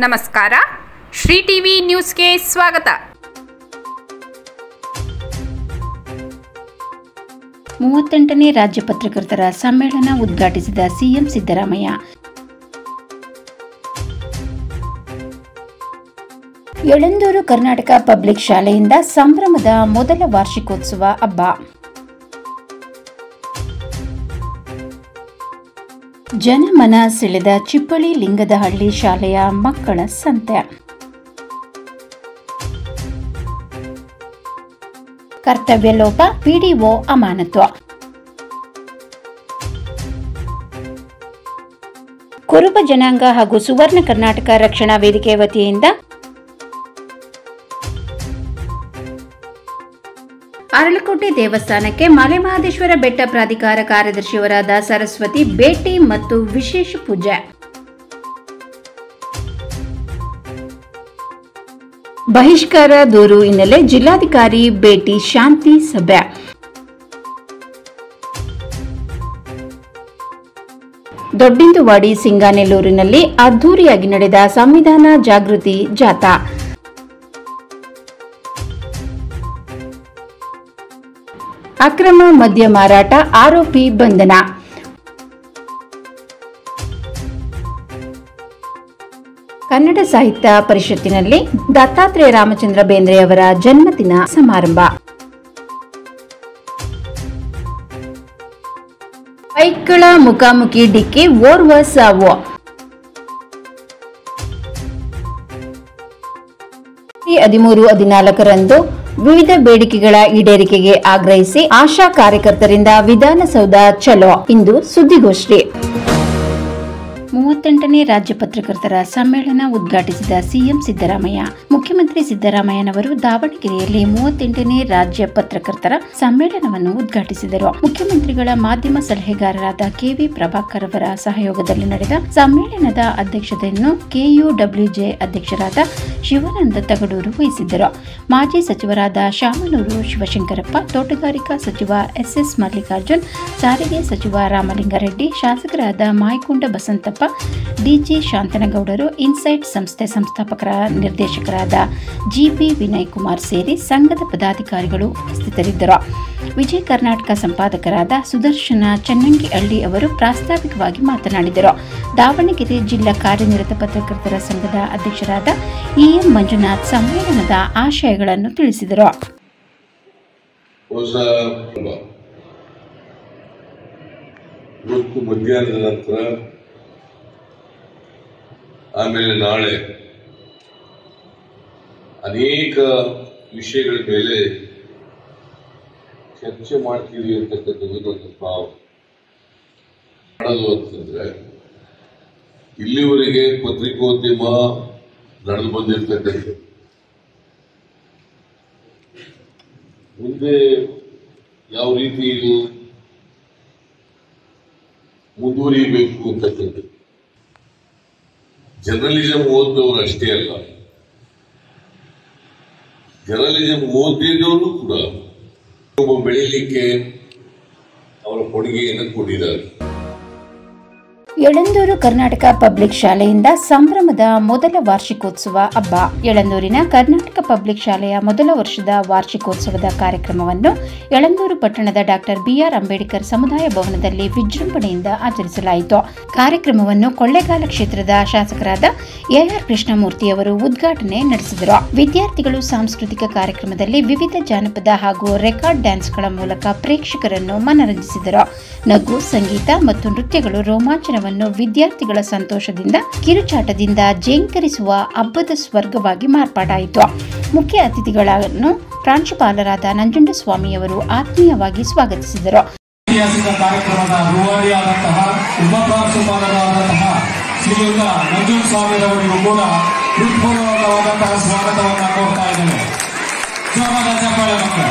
ನಮಸ್ಕಾರ ಶ್ರೀ ಟಿವಿ ನ್ಯೂಸ್ಗೆ ಸ್ವಾಗತ ಮೂವತ್ತೆಂಟನೇ ರಾಜ್ಯ ಪತ್ರಕರ್ತರ ಸಮ್ಮೇಳನ ಉದ್ಘಾಟಿಸಿದ ಸಿಎಂ ಸಿದ್ದರಾಮಯ್ಯ ಯಳಂದೂರು ಕರ್ನಾಟಕ ಪಬ್ಲಿಕ್ ಶಾಲೆಯಿಂದ ಸಂಭ್ರಮದ ಮೊದಲ ವಾರ್ಷಿಕೋತ್ಸವ ಹಬ್ಬ ಜನಮನ ಸೆಳೆದ ಚಿಪ್ಪಳಿ ಲಿಂಗದಹಳ್ಳಿ ಶಾಲೆಯ ಮಕ್ಕಳ ಸಂತೆ ಕರ್ತವ್ಯ ಲೋಪ ಪಿಡಿಒ ಅಮಾನತು ಕುರುಬ ಜನಾಂಗ ಹಾಗೂ ಸುವರ್ಣ ಕರ್ನಾಟಕ ರಕ್ಷಣಾ ವೇದಿಕೆ ವತಿಯಿಂದ ಅರಳಕೋಟೆ ದೇವಸ್ಥಾನಕ್ಕೆ ಮಲೆಮಹದೇಶ್ವರ ಬೆಟ್ಟ ಪ್ರಾಧಿಕಾರ ಕಾರ್ಯದರ್ಶಿಯವರಾದ ಸರಸ್ವತಿ ಭೇಟಿ ಮತ್ತು ವಿಶೇಷ ಪೂಜೆ ಬಹಿಷ್ಕಾರ ದೂರು ಹಿನ್ನೆಲೆ ಜಿಲ್ಲಾಧಿಕಾರಿ ಭೇಟಿ ಶಾಂತಿ ಸಭೆ ದೊಡ್ಡಿಂದುವಾಡಿ ಸಿಂಗಾನೆಲ್ಲೂರಿನಲ್ಲಿ ಅದ್ದೂರಿಯಾಗಿ ನಡೆದ ಸಂವಿಧಾನ ಜಾಗೃತಿ ಜಾಥಾ ಅಕ್ರಮ ಮದ್ಯ ಮಾರಾಟ ಆರೋಪಿ ಬಂಧನ ಕನ್ನಡ ಸಾಹಿತ್ಯ ಪರಿಷತ್ತಿನಲ್ಲಿ ದತ್ತಾತ್ರೇಯ ರಾಮಚಂದ್ರ ಬೇಂದ್ರೆಯವರ ಜನ್ಮದಿನ ಸಮಾರಂಭ ಬೈಕ್ಗಳ ಮುಖಾಮುಖಿ ಡಿಕ್ಕಿ ಓರ್ವ ಸಾವು ಹದಿಮೂರು ಹದಿನಾಲ್ಕರಂದು ವಿವಿಧ ಬೇಡಿಕೆಗಳ ಈಡೇರಿಕೆಗೆ ಆಗ್ರಹಿಸಿ ಆಶಾ ಕಾರ್ಯಕರ್ತರಿಂದ ವಿಧಾನಸೌಧ ಚಲೋ ಇಂದು ಸುದ್ದಿಗೋಷ್ಠಿ ಮೂವತ್ತೆಂಟನೇ ರಾಜ್ಯ ಪತ್ರಕರ್ತರ ಸಮ್ಮೇಳನ ಉದ್ಘಾಟಿಸಿದ ಸಿಎಂ ಸಿದ್ದರಾಮಯ್ಯ ಮುಖ್ಯಮಂತ್ರಿ ಸಿದ್ದರಾಮಯ್ಯನವರು ದಾವಣಗೆರೆಯಲ್ಲಿ ಮೂವತ್ತೆಂಟನೇ ರಾಜ್ಯ ಪತ್ರಕರ್ತರ ಸಮ್ಮೇಳನವನ್ನು ಉದ್ಘಾಟಿಸಿದರು ಮುಖ್ಯಮಂತ್ರಿಗಳ ಮಾಧ್ಯಮ ಸಲಹೆಗಾರರಾದ ಕೆವಿ ಪ್ರಭಾಕರ್ ಅವರ ಸಹಯೋಗದಲ್ಲಿ ನಡೆದ ಸಮ್ಮೇಳನದ ಅಧ್ಯಕ್ಷತೆಯನ್ನು ಕೆಯುಡಬ್ಲ್ಯೂಜೆ ಅಧ್ಯಕ್ಷರಾದ ಶಿವಾನಂದ ತಗಡೂರು ವಹಿಸಿದ್ದರು ಮಾಜಿ ಸಚಿವರಾದ ಶಾಮನೂರು ಶಿವಶಂಕರಪ್ಪ ತೋಟಗಾರಿಕಾ ಸಚಿವ ಎಸ್ಎಸ್ ಮಲ್ಲಿಕಾರ್ಜುನ್ ಸಾರಿಗೆ ಸಚಿವ ರಾಮಲಿಂಗಾರೆಡ್ಡಿ ಶಾಸಕರಾದ ಮಾಯಕೊಂಡ ಬಸಂತಪ್ಪ ಡಿಜಿ ಶಾಂತನಗೌಡರು ಇನ್ಸೈಟ್ ಸಂಸ್ಥೆ ಸಂಸ್ಥಾಪಕರ ನಿರ್ದೇಶಕರಾದ ಜಿಬಿ ವಿನಯ್ ಕುಮಾರ್ ಸೇರಿ ಸಂಘದ ಪದಾಧಿಕಾರಿಗಳು ಉಪಸ್ಥಿತರಿದ್ದರು ವಿಜಯ ಕರ್ನಾಟಕ ಸಂಪಾದಕರಾದ ಸುದರ್ಶನ ಚನ್ನಂಗಿಹಳ್ಳಿ ಅವರು ಪ್ರಾಸ್ತಾವಿಕವಾಗಿ ಮಾತನಾಡಿದರು ದಾವಣಗೆರೆ ಜಿಲ್ಲಾ ಕಾರ್ಯನಿರತ ಪತ್ರಕರ್ತರ ಸಂಘದ ಅಧ್ಯಕ್ಷರಾದ ಇಎಂ ಮಂಜುನಾಥ್ ಸಮ್ಮೇಳನದ ಆಶಯಗಳನ್ನು ತಿಳಿಸಿದರು ಹೊಸ ಇವತ್ತು ಮಧ್ಯಾಹ್ನದ ನಂತರ ಆಮೇಲೆ ನಾಳೆ ಅನೇಕ ವಿಷಯಗಳ ಮೇಲೆ ಚರ್ಚೆ ಮಾಡ್ತೀವಿ ಅಂತಕ್ಕಂಥದ್ದು ನನ್ನ ಭಾವ ಮಾಡೋದು ಅಂತಂದ್ರೆ ಇಲ್ಲಿವರೆಗೆ ಪತ್ರಿಕೋದ್ಯಮ ನಡೆದು ಬಂದಿರತಕ್ಕಂಥದ್ದು ಮುಂದೆ ಯಾವ ರೀತಿ ಇದು ಮುಂದುವರಿಯಬೇಕು ಅಂತಕ್ಕಂಥದ್ದು ಜರ್ನಲಿಸಂ ಓದಿದವರು ಅಷ್ಟೇ ಅಲ್ಲ ಜರ್ನಲಿಸಂ ಓದಿದವರು ಕೂಡ ಒಬ್ಬ ಬೆಳೀಲಿಕ್ಕೆ ಅವರ ಕೊಡುಗೆಯನ್ನು ಕೊಟ್ಟಿದ್ದಾರೆ ಯಳಂದೂರು ಕರ್ನಾಟಕ ಪಬ್ಲಿಕ್ ಶಾಲೆಯಿಂದ ಸಂಭ್ರಮದ ಮೊದಲ ವಾರ್ಷಿಕೋತ್ಸವ ಹಬ್ಬ ಯಳಂದೂರಿನ ಕರ್ನಾಟಕ ಪಬ್ಲಿಕ್ ಶಾಲೆಯ ಮೊದಲ ವರ್ಷದ ವಾರ್ಷಿಕೋತ್ಸವದ ಕಾರ್ಯಕ್ರಮವನ್ನು ಯಳಂದೂರು ಪಟ್ಟಣದ ಡಾಕ್ಟರ್ ಬಿಆರ್ ಅಂಬೇಡ್ಕರ್ ಸಮುದಾಯ ಭವನದಲ್ಲಿ ವಿಜೃಂಭಣೆಯಿಂದ ಆಚರಿಸಲಾಯಿತು ಕಾರ್ಯಕ್ರಮವನ್ನು ಕೊಳ್ಳೇಗಾಲ ಕ್ಷೇತ್ರದ ಶಾಸಕರಾದ ಎಆರ್ ಕೃಷ್ಣಮೂರ್ತಿ ಅವರು ಉದ್ಘಾಟನೆ ನಡೆಸಿದರು ವಿದ್ಯಾರ್ಥಿಗಳು ಸಾಂಸ್ಕೃತಿಕ ಕಾರ್ಯಕ್ರಮದಲ್ಲಿ ವಿವಿಧ ಜಾನಪದ ಹಾಗೂ ರೆಕಾರ್ಡ್ ಡ್ಯಾನ್ಸ್ಗಳ ಮೂಲಕ ಪ್ರೇಕ್ಷಕರನ್ನು ಮನರಂಜಿಸಿದರು ನಗು ಸಂಗೀತ ಮತ್ತು ನೃತ್ಯಗಳು ರೋಮಾಂಚನವನ್ನು ವಿದ್ಯಾರ್ಥಿಗಳ ಸಂತೋಷದಿಂದ ಕಿರುಚಾಟದಿಂದ ಜೇಂಕರಿಸುವ ಹಬ್ಬದ ಸ್ವರ್ಗವಾಗಿ ಮಾರ್ಪಾಡಾಯಿತು ಮುಖ್ಯ ಅತಿಥಿಗಳನ್ನು ಪ್ರಾಂಶುಪಾಲರಾದ ನಂಜುಂಡಸ್ವಾಮಿಯವರು ಆತ್ಮೀಯವಾಗಿ ಸ್ವಾಗತಿಸಿದರು ಐತಿಹಾಸಿಕ ಕಾರ್ಯಕ್ರಮದ ರೂವಾರಿಯಾದಂತಹ ಉಪ ಪ್ರಾಂಶುಪಾಲರಾದಂತಹ ಶ್ರೀಯುತ ನಂಜುನ್ ಸ್ವಾಮಿರವರಿಗೂ ಕೂಡ ಹೃತ್ಪೂರ್ವಕವಾದಂತಹ ಸ್ವಾಗತವನ್ನು ಕೋರ್ತಾ ಇದ್ದೇನೆ ಜೋರಾದ ಚಪ್ಪಾಳೆ ಮಕ್ಕಳು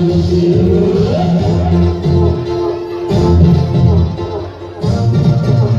ಿ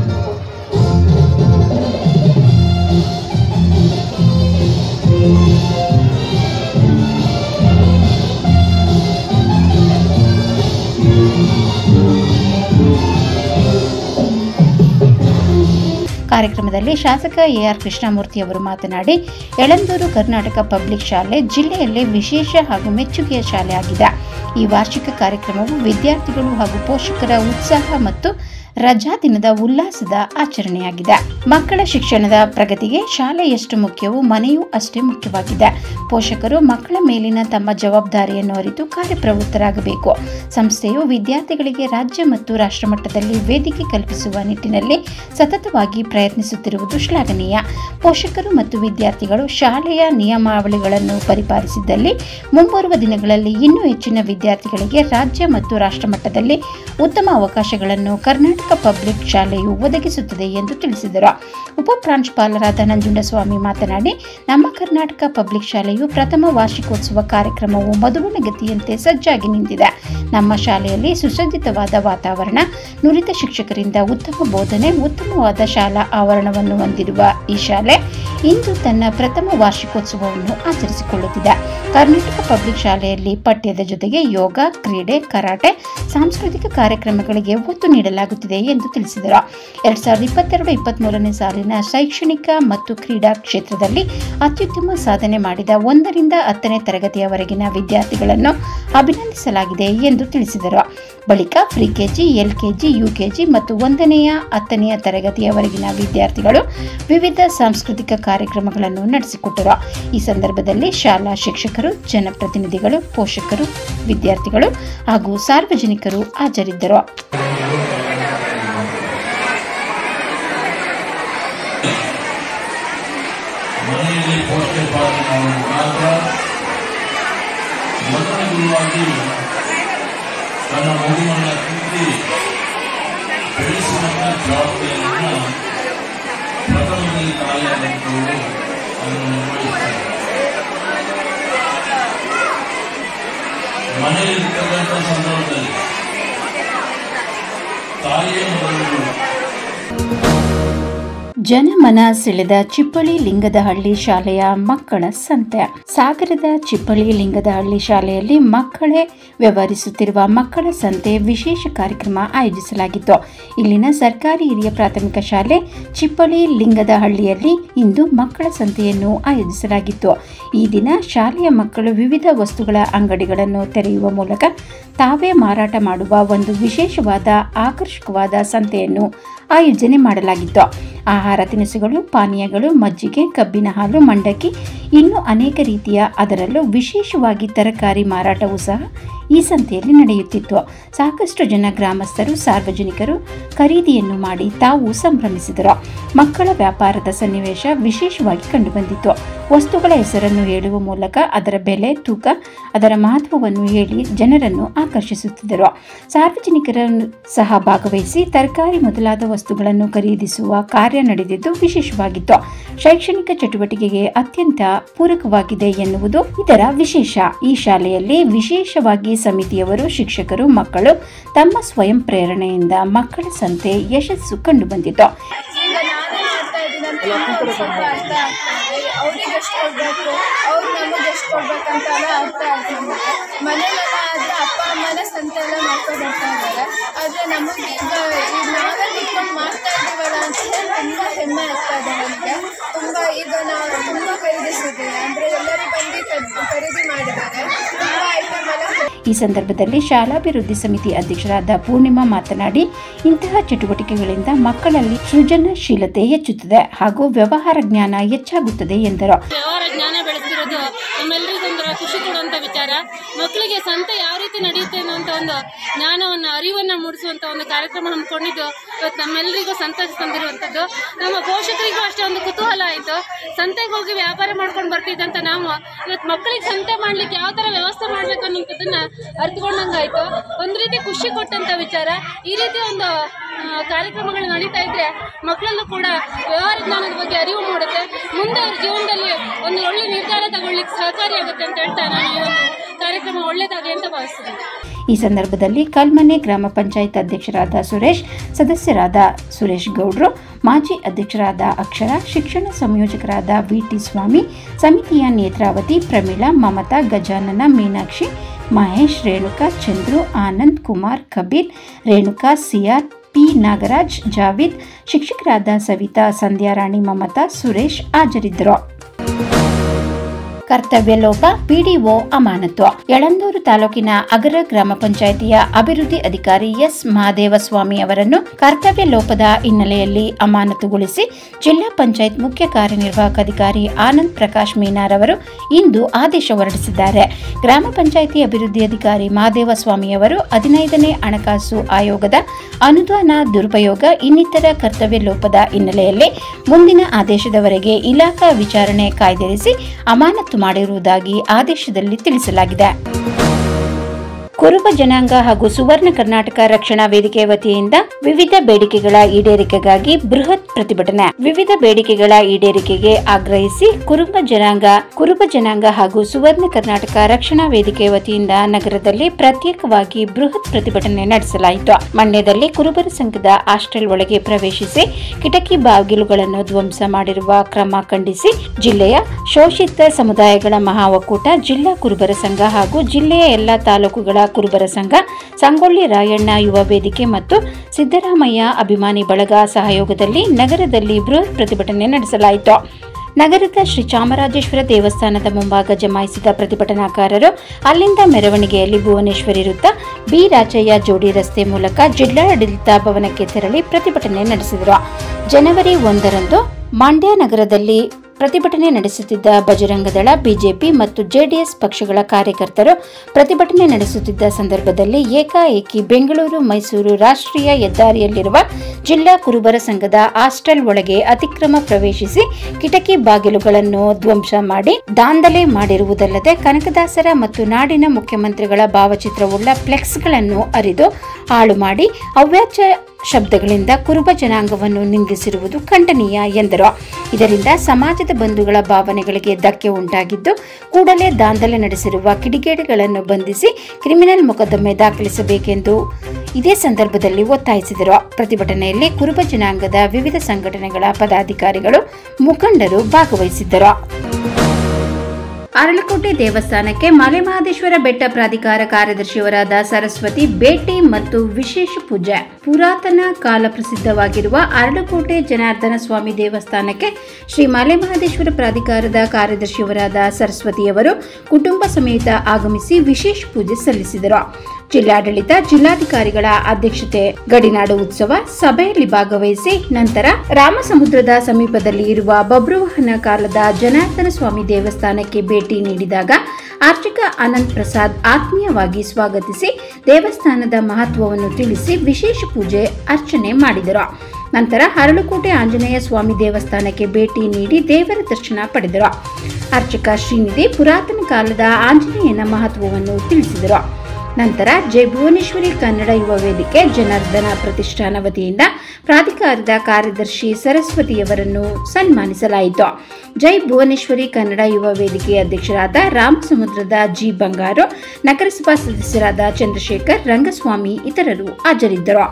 ಕಾರ್ಯಕ್ರಮದಲ್ಲಿ ಶಾಸಕ ಎಆರ್ ಕೃಷ್ಣಮೂರ್ತಿ ಅವರು ಮಾತನಾಡಿ ಯಳಂದೂರು ಕರ್ನಾಟಕ ಪಬ್ಲಿಕ್ ಶಾಲೆ ಜಿಲ್ಲೆಯಲ್ಲೇ ವಿಶೇಷ ಹಾಗೂ ಮೆಚ್ಚುಗೆಯ ಶಾಲೆ ಆಗಿದೆ ಈ ವಾರ್ಷಿಕ ಕಾರ್ಯಕ್ರಮವು ವಿದ್ಯಾರ್ಥಿಗಳು ಹಾಗೂ ಪೋಷಕರ ಉತ್ಸಾಹ ಮತ್ತು ರಜಾ ದಿನದ ಉಲ್ಲಾಸದ ಆಚರಣೆಯಾಗಿದೆ ಮಕ್ಕಳ ಶಿಕ್ಷಣದ ಪ್ರಗತಿಗೆ ಶಾಲೆ ಎಷ್ಟು ಮುಖ್ಯವೋ ಮನೆಯೂ ಅಷ್ಟೇ ಮುಖ್ಯವಾಗಿದೆ ಪೋಷಕರು ಮಕ್ಕಳ ಮೇಲಿನ ತಮ್ಮ ಜವಾಬ್ದಾರಿಯನ್ನು ಅರಿತು ಕಾರ್ಯಪ್ರವೃತ್ತರಾಗಬೇಕು ಸಂಸ್ಥೆಯು ವಿದ್ಯಾರ್ಥಿಗಳಿಗೆ ರಾಜ್ಯ ಮತ್ತು ರಾಷ್ಟ್ರಮಟ್ಟದಲ್ಲಿ ವೇದಿಕೆ ಕಲ್ಪಿಸುವ ನಿಟ್ಟಿನಲ್ಲಿ ಸತತವಾಗಿ ಪ್ರಯತ್ನಿಸುತ್ತಿರುವುದು ಶ್ಲಾಘನೀಯ ಪೋಷಕರು ಮತ್ತು ವಿದ್ಯಾರ್ಥಿಗಳು ಶಾಲೆಯ ನಿಯಮಾವಳಿಗಳನ್ನು ಪರಿಪಾಲಿಸಿದ್ದಲ್ಲಿ ಮುಂಬರುವ ದಿನಗಳಲ್ಲಿ ಇನ್ನೂ ಹೆಚ್ಚಿನ ವಿದ್ಯಾರ್ಥಿಗಳಿಗೆ ರಾಜ್ಯ ಮತ್ತು ರಾಷ್ಟ್ರಮಟ್ಟದಲ್ಲಿ ಉತ್ತಮ ಅವಕಾಶಗಳನ್ನು ಕರ್ನಾಟಕ ಪಬ್ಲಿಕ್ ಶಾಲೆಯು ಒದಗಿಸುತ್ತದೆ ಎಂದು ತಿಳಿಸಿದರು ಉಪ ಪ್ರಾಂಶುಪಾಲರಾದ ನಂಜುಂಡಸ್ವಾಮಿ ಮಾತನಾಡಿ ನಮ್ಮ ಕರ್ನಾಟಕ ಪಬ್ಲಿಕ್ ಶಾಲೆಯು ಪ್ರಥಮ ವಾರ್ಷಿಕೋತ್ಸವ ಕಾರ್ಯಕ್ರಮವು ಮಧುವನಗತಿಯಂತೆ ಸಜ್ಜಾಗಿ ನಿಂತಿದೆ ನಮ್ಮ ಶಾಲೆಯಲ್ಲಿ ಸುಸಜ್ಜಿತವಾದ ವಾತಾವರಣ ನುರಿತ ಶಿಕ್ಷಕರಿಂದ ಉತ್ತಮ ಬೋಧನೆ ಉತ್ತಮವಾದ ಶಾಲಾ ಆವರಣವನ್ನು ಹೊಂದಿರುವ ಈ ಶಾಲೆ ಇಂದು ತನ್ನ ಪ್ರಥಮ ವಾರ್ಷಿಕೋತ್ಸವವನ್ನು ಆಚರಿಸಿಕೊಳ್ಳುತ್ತಿದೆ ಕರ್ನಾಟಕ ಪಬ್ಲಿಕ್ ಶಾಲೆಯಲ್ಲಿ ಪಠ್ಯದ ಜೊತೆಗೆ ಯೋಗ ಕ್ರೀಡೆ ಕರಾಟೆ ಸಾಂಸ್ಕೃತಿಕ ಕಾರ್ಯಕ್ರಮಗಳಿಗೆ ಒತ್ತು ನೀಡಲಾಗುತ್ತಿದೆ ಎಂದು ತಿಳಿಸಿದರು ಎರಡ್ ಸಾವಿರದ ಇಪ್ಪತ್ತೆರಡು ಇಪ್ಪತ್ತ್ಮೂರನೇ ಸಾಲಿನ ಶೈಕ್ಷಣಿಕ ಮತ್ತು ಕ್ರೀಡಾ ಕ್ಷೇತ್ರದಲ್ಲಿ ಅತ್ಯುತ್ತಮ ಸಾಧನೆ ಮಾಡಿದ ಒಂದರಿಂದ ಹತ್ತನೇ ತರಗತಿಯವರೆಗಿನ ವಿದ್ಯಾರ್ಥಿಗಳನ್ನು ಅಭಿನಂದಿಸಲಾಗಿದೆ ಎಂದು ತಿಳಿಸಿದರು ಬಳಿಕ ಪ್ರಿ ಕೆಜಿ ಎಲ್ಕೆಜಿ ಯುಕೆಜಿ ಮತ್ತು ಒಂದನೆಯ ಹತ್ತನೆಯ ತರಗತಿಯವರೆಗಿನ ವಿದ್ಯಾರ್ಥಿಗಳು ವಿವಿಧ ಸಾಂಸ್ಕೃತಿಕ ಕಾರ್ಯಕ್ರಮಗಳನ್ನು ನಡೆಸಿಕೊಟ್ಟರು ಈ ಸಂದರ್ಭದಲ್ಲಿ ಶಾಲಾ ಶಿಕ್ಷಕರು ಜನಪ್ರತಿನಿಧಿಗಳು ಪೋಷಕರು ವಿದ್ಯಾರ್ಥಿಗಳು ಹಾಗೂ ಸಾರ್ವಜನಿಕರು ಹಾಜರಿದ್ದರು ಮನೆಯಲ್ಲಿ ಪೋಷಣೆ ಪಾಲನೆ ಮಾತ್ರ ಮೊದಲ ಗುರುವಾಗಿ ತನ್ನ ಮಗುವನ್ನ ತಿದ್ದಿ ಬೆಳೆಸುವಂತ ಜವಾಬ್ದಾರಿಯನ್ನ ಪ್ರಥಮದಲ್ಲಿ ತಾಯಿಯಾದಂಥವರು ಅದನ್ನು ನಿರ್ವಹಿಸ್ತಾರೆ ಮನೆಯಲ್ಲಿರ್ತಕ್ಕಂಥ ಸಂದರ್ಭದಲ್ಲಿ ತಾಯಿಯ ಮೊದಲು ಜನಮನ ಸೆಳೆದ ಚಿಪ್ಪಳಿ ಲಿಂಗದಹಳ್ಳಿ ಶಾಲೆಯ ಮಕ್ಕಳ ಸಂತೆ ಸಾಗರದ ಚಿಪ್ಪಳಿ ಲಿಂಗದಹಳ್ಳಿ ಶಾಲೆಯಲ್ಲಿ ಮಕ್ಕಳೇ ವ್ಯವಹರಿಸುತ್ತಿರುವ ಮಕ್ಕಳ ಸಂತೆ ವಿಶೇಷ ಕಾರ್ಯಕ್ರಮ ಆಯೋಜಿಸಲಾಗಿತ್ತು ಇಲ್ಲಿನ ಸರ್ಕಾರಿ ಹಿರಿಯ ಪ್ರಾಥಮಿಕ ಶಾಲೆ ಚಿಪ್ಪಳಿ ಲಿಂಗದಹಳ್ಳಿಯಲ್ಲಿ ಇಂದು ಮಕ್ಕಳ ಸಂತೆಯನ್ನು ಆಯೋಜಿಸಲಾಗಿತ್ತು ಈ ದಿನ ಶಾಲೆಯ ಮಕ್ಕಳು ವಿವಿಧ ವಸ್ತುಗಳ ಅಂಗಡಿಗಳನ್ನು ತೆರೆಯುವ ಮೂಲಕ ತಾವೇ ಮಾರಾಟ ಮಾಡುವ ಒಂದು ವಿಶೇಷವಾದ ಆಕರ್ಷಕವಾದ ಸಂತೆಯನ್ನು ಆಯೋಜನೆ ಮಾಡಲಾಗಿತ್ತು ಆಹಾರ ತಿನಿಸುಗಳು ಪಾನೀಯಗಳು ಮಜ್ಜಿಗೆ ಕಬ್ಬಿನ ಹಾಲು ಮಂಡಕ್ಕಿ ಇನ್ನೂ ಅನೇಕ ರೀತಿಯ ಅದರಲ್ಲೂ ವಿಶೇಷವಾಗಿ ತರಕಾರಿ ಮಾರಾಟವೂ ಸಹ ಈ ಸಂತೆಯಲ್ಲಿ ನಡೆಯುತ್ತಿತ್ತು ಸಾಕಷ್ಟು ಜನ ಗ್ರಾಮಸ್ಥರು ಸಾರ್ವಜನಿಕರು ಖರೀದಿಯನ್ನು ಮಾಡಿ ತಾವು ಸಂಭ್ರಮಿಸಿದರು ಮಕ್ಕಳ ವ್ಯಾಪಾರದ ಸನ್ನಿವೇಶ ವಿಶೇಷವಾಗಿ ಕಂಡುಬಂದಿತ್ತು ವಸ್ತುಗಳ ಹೆಸರನ್ನು ಹೇಳುವ ಮೂಲಕ ಅದರ ಬೆಲೆ ತೂಕ ಅದರ ಮಹತ್ವವನ್ನು ಹೇಳಿ ಜನರನ್ನು ಆಕರ್ಷಿಸುತ್ತಿದ್ದರು ಸಾರ್ವಜನಿಕರನ್ನು ಸಹ ಭಾಗವಹಿಸಿ ತರಕಾರಿ ಮೊದಲಾದ ವಸ್ತುಗಳನ್ನು ಖರೀದಿಸುವ ಕಾರ್ಯ ನಡೆದಿದ್ದು ವಿಶೇಷವಾಗಿತ್ತು ಶೈಕ್ಷಣಿಕ ಚಟುವಟಿಕೆಗೆ ಅತ್ಯಂತ ಪೂರಕವಾಗಿದೆ ಎನ್ನುವುದು ಇದರ ವಿಶೇಷ ಈ ಶಾಲೆಯಲ್ಲಿ ವಿಶೇಷವಾಗಿ ಸಮಿತಿಯವರು ಶಿಕ್ಷಕರು ಮಕ್ಕಳು ತಮ್ಮ ಸ್ವಯಂ ಪ್ರೇರಣೆಯಿಂದ ಮಕ್ಕಳ ಸಂತೆ ಯಶಸ್ಸು ಕಂಡುಬಂದಿತು ಈಗ ನಾನೇ ಮಾಡ್ತಾ ಇದ್ದೀನಂತ ಅವ್ರಿಗೆ ಸ್ವಲ್ಪ ಅರ್ಥ ಆಗ್ತದೆ ಅವ್ರಿಗೆ ಎಷ್ಟು ಕೊಡಬೇಕು ಅವ್ರು ನಮಗೆ ಎಷ್ಟು ಕೊಡ್ಬೇಕಂತ ಎಲ್ಲ ಅರ್ಥ ಆಗ್ತದೆ ಮನೇಲೆಲ್ಲ ಆದರೆ ಅಪ್ಪ ಅಮ್ಮನೇ ಸಂತೆ ಎಲ್ಲ ಮಾಡ್ಕೊಂಡು ಬರ್ತಾ ಇದ್ದಾರೆ ಆದರೆ ನಮಗೆ ಈಗ ಈಗ ನಾವೇ ಕುತ್ಕೊಂಡು ಮಾಡ್ತಾ ಇದ್ದೀವಲ್ಲ ಅಂತ ಹೇಳಿ ತುಂಬ ಹೆಮ್ಮೆ ಆಗ್ತಾ ಇದೆ ನನಗೆ ತುಂಬ ಈಗ ನಾವು ತುಂಬ ಖರೀದಿಸಿದ್ದೀವಿ ಅಂದರೆ ಎಲ್ಲರೂ ಬಂದು ಖರೀದಿ- ಖರೀದಿ ಮಾಡಿದ್ದಾರೆ ತುಂಬ ಐಟಮ್ ಎಲ್ಲ ಈ ಸಂದರ್ಭದಲ್ಲಿ ಶಾಲಾಭಿವೃದ್ಧಿ ಸಮಿತಿ ಅಧ್ಯಕ್ಷರಾದ ಪೂರ್ಣಿಮಾ ಮಾತನಾಡಿ ಇಂತಹ ಚಟುವಟಿಕೆಗಳಿಂದ ಮಕ್ಕಳಲ್ಲಿ ಸೃಜನಶೀಲತೆ ಹೆಚ್ಚುತ್ತದೆ ಹಾಗೂ ವ್ಯವಹಾರ ಜ್ಞಾನ ಹೆಚ್ಚಾಗುತ್ತದೆ ಎಂದರು ವ್ಯವಹಾರ ಜ್ಞಾನ ಬೆಳೆಸ್ತಿರೋದು ನಮ್ಮೆಲ್ಲರಿಗೂ ಒಂಥರ ಖುಷಿ ಕೊಡುವಂಥ ವಿಚಾರ ಮಕ್ಕಳಿಗೆ ಸಂತೆ ಯಾವ ರೀತಿ ನಡೆಯುತ್ತೆ ಅನ್ನೋಂಥ ಒಂದು ಜ್ಞಾನವನ್ನು ಅರಿವನ್ನು ಮೂಡಿಸುವಂಥ ಒಂದು ಕಾರ್ಯಕ್ರಮ ಹಮ್ಮಿಕೊಂಡಿದ್ದು ಇವತ್ತು ನಮ್ಮೆಲ್ಲರಿಗೂ ಸಂತೋಷ ತಂದಿರುವಂಥದ್ದು ನಮ್ಮ ಪೋಷಕರಿಗೂ ಅಷ್ಟೇ ಒಂದು ಕುತೂಹಲ ಆಯಿತು ಸಂತೆಗೆ ಹೋಗಿ ವ್ಯಾಪಾರ ಮಾಡ್ಕೊಂಡು ಬರ್ತಿದ್ದಂಥ ನಾವು ಇವತ್ತು ಮಕ್ಕಳಿಗೆ ಸಂತೆ ಮಾಡ್ಲಿಕ್ಕೆ ಯಾವ ಥರ ವ್ಯವಸ್ಥೆ ಮಾಡ್ಬೇಕು ಅನ್ನೋಂಥದ್ದನ್ನ ಅರ್ಥಕೊಂಡಂಗಾಯ್ತು ಒಂದು ರೀತಿ ಖುಷಿ ಕೊಟ್ಟಂಥ ವಿಚಾರ ಈ ರೀತಿ ಒಂದು ಆ, ಕಾರ್ಯಕ್ರಮಗಳು ನಡೀತಾ ಇದ್ರೆ ಮಕ್ಕಳಲ್ಲೂ ಕೂಡ ವ್ಯವಹಾರ ಜ್ಞಾನದ ಬಗ್ಗೆ ಅರಿವು ಮೂಡುತ್ತೆ ಮುಂದೆ ಅವ್ರ ಜೀವನದಲ್ಲಿ ಒಂದು ಒಳ್ಳೆ ನಿರ್ಧಾರ ತಗೊಳ್ಳಿಕ್ಕೆ ಸಹಕಾರಿಯಾಗುತ್ತೆ ಅಂತ ಹೇಳ್ತಾ ನಾನು ಈ ಒಂದು ಕಾರ್ಯಕ್ರಮ ಒಳ್ಳೇದಾಗಲಿ ಅಂತ ಭಾವಿಸ್ತೀನಿ ಈ ಸಂದರ್ಭದಲ್ಲಿ ಕಲ್ಮನೆ ಗ್ರಾಮ ಪಂಚಾಯತ್ ಅಧ್ಯಕ್ಷರಾದ ಸುರೇಶ್ ಸದಸ್ಯರಾದ ಸುರೇಶ್ ಗೌಡ್ರು ಮಾಜಿ ಅಧ್ಯಕ್ಷರಾದ ಅಕ್ಷರ ಶಿಕ್ಷಣ ಸಂಯೋಜಕರಾದ ವಿಟಿ ಸ್ವಾಮಿ ಸಮಿತಿಯ ನೇತ್ರಾವತಿ ಪ್ರಮೀಳಾ ಮಮತಾ ಗಜಾನನ ಮೀನಾಕ್ಷಿ ಮಹೇಶ್ ರೇಣುಕಾ ಚಂದ್ರು ಆನಂದ್ ಕುಮಾರ್ ಕಬೀರ್ ರೇಣುಕಾ ಸಿಆರ್ ಪಿ ನಾಗರಾಜ್ ಜಾವಿದ್ ಶಿಕ್ಷಕರಾದ ಸವಿತಾ ಸಂಧ್ಯಾರಾಣಿ ಮಮತಾ ಸುರೇಶ್ ಹಾಜರಿದ್ದರು ಕರ್ತವ್ಯ ಲೋಪ ಪಿಡಿಒ ಅಮಾನತು ಯಳಂದೂರು ತಾಲೂಕಿನ ಅಗರ ಗ್ರಾಮ ಪಂಚಾಯಿತಿಯ ಅಭಿವೃದ್ಧಿ ಅಧಿಕಾರಿ ಎಸ್ ಮಹಾದೇವಸ್ವಾಮಿ ಅವರನ್ನು ಕರ್ತವ್ಯ ಲೋಪದ ಹಿನ್ನೆಲೆಯಲ್ಲಿ ಅಮಾನತುಗೊಳಿಸಿ ಜಿಲ್ಲಾ ಪಂಚಾಯತ್ ಮುಖ್ಯ ಕಾರ್ಯನಿರ್ವಾಹಕ ಅಧಿಕಾರಿ ಆನಂದ್ ಪ್ರಕಾಶ್ ಮೀನಾರ್ ಅವರು ಇಂದು ಆದೇಶ ಹೊರಡಿಸಿದ್ದಾರೆ ಗ್ರಾಮ ಪಂಚಾಯಿತಿ ಅಭಿವೃದ್ಧಿ ಅಧಿಕಾರಿ ಮಹಾದೇವಸ್ವಾಮಿ ಅವರು ಹದಿನೈದನೇ ಹಣಕಾಸು ಆಯೋಗದ ಅನುದಾನ ದುರುಪಯೋಗ ಇನ್ನಿತರ ಕರ್ತವ್ಯ ಲೋಪದ ಹಿನ್ನೆಲೆಯಲ್ಲಿ ಮುಂದಿನ ಆದೇಶದವರೆಗೆ ಇಲಾಖಾ ವಿಚಾರಣೆ ಕಾಯ್ದಿರಿಸಿ ಅಮಾನತು ಮಾಡಿರುವುದಾಗಿ ಆದೇಶದಲ್ಲಿ ತಿಳಿಸಲಾಗಿದೆ ಕುರುಬ ಜನಾಂಗ ಹಾಗೂ ಸುವರ್ಣ ಕರ್ನಾಟಕ ರಕ್ಷಣಾ ವೇದಿಕೆ ವತಿಯಿಂದ ವಿವಿಧ ಬೇಡಿಕೆಗಳ ಈಡೇರಿಕೆಗಾಗಿ ಬೃಹತ್ ಪ್ರತಿಭಟನೆ ವಿವಿಧ ಬೇಡಿಕೆಗಳ ಈಡೇರಿಕೆಗೆ ಆಗ್ರಹಿಸಿ ಕುರುಬ ಜನಾಂಗ ಕುರುಬ ಜನಾಂಗ ಹಾಗೂ ಸುವರ್ಣ ಕರ್ನಾಟಕ ರಕ್ಷಣಾ ವೇದಿಕೆ ವತಿಯಿಂದ ನಗರದಲ್ಲಿ ಪ್ರತ್ಯೇಕವಾಗಿ ಬೃಹತ್ ಪ್ರತಿಭಟನೆ ನಡೆಸಲಾಯಿತು ಮಂಡ್ಯದಲ್ಲಿ ಕುರುಬರ ಸಂಘದ ಹಾಸ್ಟೆಲ್ ಒಳಗೆ ಪ್ರವೇಶಿಸಿ ಕಿಟಕಿ ಬಾಗಿಲುಗಳನ್ನು ಧ್ವಂಸ ಮಾಡಿರುವ ಕ್ರಮ ಖಂಡಿಸಿ ಜಿಲ್ಲೆಯ ಶೋಷಿತ ಸಮುದಾಯಗಳ ಮಹಾ ಒಕ್ಕೂಟ ಜಿಲ್ಲಾ ಕುರುಬರ ಸಂಘ ಹಾಗೂ ಜಿಲ್ಲೆಯ ಎಲ್ಲಾ ತಾಲೂಕುಗಳ ಕುರುಬರ ಸಂಘ ಸಂಗೊಳ್ಳಿ ರಾಯಣ್ಣ ಯುವ ವೇದಿಕೆ ಮತ್ತು ಸಿದ್ದರಾಮಯ್ಯ ಅಭಿಮಾನಿ ಬಳಗ ಸಹಯೋಗದಲ್ಲಿ ನಗರದಲ್ಲಿ ಬೃಹತ್ ಪ್ರತಿಭಟನೆ ನಡೆಸಲಾಯಿತು ನಗರದ ಶ್ರೀ ಚಾಮರಾಜೇಶ್ವರ ದೇವಸ್ಥಾನದ ಮುಂಭಾಗ ಜಮಾಯಿಸಿದ ಪ್ರತಿಭಟನಾಕಾರರು ಅಲ್ಲಿಂದ ಮೆರವಣಿಗೆಯಲ್ಲಿ ಭುವನೇಶ್ವರಿ ವೃತ್ತ ಬಿ ರಾಜಯ್ಯ ಜೋಡಿ ರಸ್ತೆ ಮೂಲಕ ಜಿಲ್ಲಾಡಳಿತ ಭವನಕ್ಕೆ ತೆರಳಿ ಪ್ರತಿಭಟನೆ ನಡೆಸಿದರು ಜನವರಿ ಒಂದರಂದು ಮಂಡ್ಯ ನಗರದಲ್ಲಿ ಪ್ರತಿಭಟನೆ ನಡೆಸುತ್ತಿದ್ದ ಬಜರಂಗದಳ ಬಿಜೆಪಿ ಮತ್ತು ಜೆಡಿಎಸ್ ಪಕ್ಷಗಳ ಕಾರ್ಯಕರ್ತರು ಪ್ರತಿಭಟನೆ ನಡೆಸುತ್ತಿದ್ದ ಸಂದರ್ಭದಲ್ಲಿ ಏಕಾಏಕಿ ಬೆಂಗಳೂರು ಮೈಸೂರು ರಾಷ್ಟ್ರೀಯ ಹೆದ್ದಾರಿಯಲ್ಲಿರುವ ಜಿಲ್ಲಾ ಕುರುಬರ ಸಂಘದ ಹಾಸ್ಟೆಲ್ ಒಳಗೆ ಅತಿಕ್ರಮ ಪ್ರವೇಶಿಸಿ ಕಿಟಕಿ ಬಾಗಿಲುಗಳನ್ನು ಧ್ವಂಸ ಮಾಡಿ ದಾಂಧಲೆ ಮಾಡಿರುವುದಲ್ಲದೆ ಕನಕದಾಸರ ಮತ್ತು ನಾಡಿನ ಮುಖ್ಯಮಂತ್ರಿಗಳ ಭಾವಚಿತ್ರವುಳ್ಳ ಫ್ಲೆಕ್ಸ್ಗಳನ್ನು ಅರಿದು ಹಾಳು ಮಾಡಿ ಅವ್ಯಾಚ್ಯ ಶಬ್ದಗಳಿಂದ ಕುರುಬ ಜನಾಂಗವನ್ನು ನಿಂದಿಸಿರುವುದು ಖಂಡನೀಯ ಎಂದರು ಇದರಿಂದ ಸಮಾಜದ ಬಂಧುಗಳ ಭಾವನೆಗಳಿಗೆ ಧಕ್ಕೆ ಉಂಟಾಗಿದ್ದು ಕೂಡಲೇ ದಾಂಧಲೆ ನಡೆಸಿರುವ ಕಿಡಿಗೇಡಿಗಳನ್ನು ಬಂಧಿಸಿ ಕ್ರಿಮಿನಲ್ ಮೊಕದ್ದಮೆ ದಾಖಲಿಸಬೇಕೆಂದು ಇದೇ ಸಂದರ್ಭದಲ್ಲಿ ಒತ್ತಾಯಿಸಿದರು ಪ್ರತಿಭಟನೆಯಲ್ಲಿ ಕುರುಬ ಜನಾಂಗದ ವಿವಿಧ ಸಂಘಟನೆಗಳ ಪದಾಧಿಕಾರಿಗಳು ಮುಖಂಡರು ಭಾಗವಹಿಸಿದ್ದರು ಅರಳಕೋಟೆ ದೇವಸ್ಥಾನಕ್ಕೆ ಮಲೆಮಹದೇಶ್ವರ ಬೆಟ್ಟ ಪ್ರಾಧಿಕಾರ ಕಾರ್ಯದರ್ಶಿಯವರಾದ ಸರಸ್ವತಿ ಭೇಟಿ ಮತ್ತು ವಿಶೇಷ ಪೂಜೆ ಪುರಾತನ ಕಾಲ ಪ್ರಸಿದ್ಧವಾಗಿರುವ ಅರಳಕೋಟೆ ಜನಾರ್ದನ ಸ್ವಾಮಿ ದೇವಸ್ಥಾನಕ್ಕೆ ಶ್ರೀ ಮಲೆಮಹದೇಶ್ವರ ಪ್ರಾಧಿಕಾರದ ಕಾರ್ಯದರ್ಶಿಯವರಾದ ಸರಸ್ವತಿಯವರು ಕುಟುಂಬ ಸಮೇತ ಆಗಮಿಸಿ ವಿಶೇಷ ಪೂಜೆ ಸಲ್ಲಿಸಿದರು ಜಿಲ್ಲಾಡಳಿತ ಜಿಲ್ಲಾಧಿಕಾರಿಗಳ ಅಧ್ಯಕ್ಷತೆ ಗಡಿನಾಡು ಉತ್ಸವ ಸಭೆಯಲ್ಲಿ ಭಾಗವಹಿಸಿ ನಂತರ ರಾಮಸಮುದ್ರದ ಸಮೀಪದಲ್ಲಿ ಇರುವ ಬಬ್ರುವಾಹನ ಕಾಲದ ಜನಾರ್ದನ ಸ್ವಾಮಿ ದೇವಸ್ಥಾನಕ್ಕೆ ಭೇಟಿ ನೀಡಿದಾಗ ಆರ್ಚಕ ಅನಂತ್ ಪ್ರಸಾದ್ ಆತ್ಮೀಯವಾಗಿ ಸ್ವಾಗತಿಸಿ ದೇವಸ್ಥಾನದ ಮಹತ್ವವನ್ನು ತಿಳಿಸಿ ವಿಶೇಷ ಪೂಜೆ ಅರ್ಚನೆ ಮಾಡಿದರು ನಂತರ ಹರಳುಕೋಟೆ ಆಂಜನೇಯ ಸ್ವಾಮಿ ದೇವಸ್ಥಾನಕ್ಕೆ ಭೇಟಿ ನೀಡಿ ದೇವರ ದರ್ಶನ ಪಡೆದರು ಅರ್ಚಕ ಶ್ರೀನಿಧಿ ಪುರಾತನ ಕಾಲದ ಆಂಜನೇಯನ ಮಹತ್ವವನ್ನು ತಿಳಿಸಿದರು ನಂತರ ಜೈ ಭುವನೇಶ್ವರಿ ಕನ್ನಡ ಯುವ ವೇದಿಕೆ ಜನಾರ್ದನ ಪ್ರತಿಷ್ಠಾನ ವತಿಯಿಂದ ಪ್ರಾಧಿಕಾರದ ಕಾರ್ಯದರ್ಶಿ ಸರಸ್ವತಿಯವರನ್ನು ಸನ್ಮಾನಿಸಲಾಯಿತು ಜೈ ಭುವನೇಶ್ವರಿ ಕನ್ನಡ ಯುವ ವೇದಿಕೆ ಅಧ್ಯಕ್ಷರಾದ ರಾಮಸಮುದ್ರದ ಜಿ ಬಂಗಾರು ನಗರಸಭಾ ಸದಸ್ಯರಾದ ಚಂದ್ರಶೇಖರ್ ರಂಗಸ್ವಾಮಿ ಇತರರು ಹಾಜರಿದ್ದರು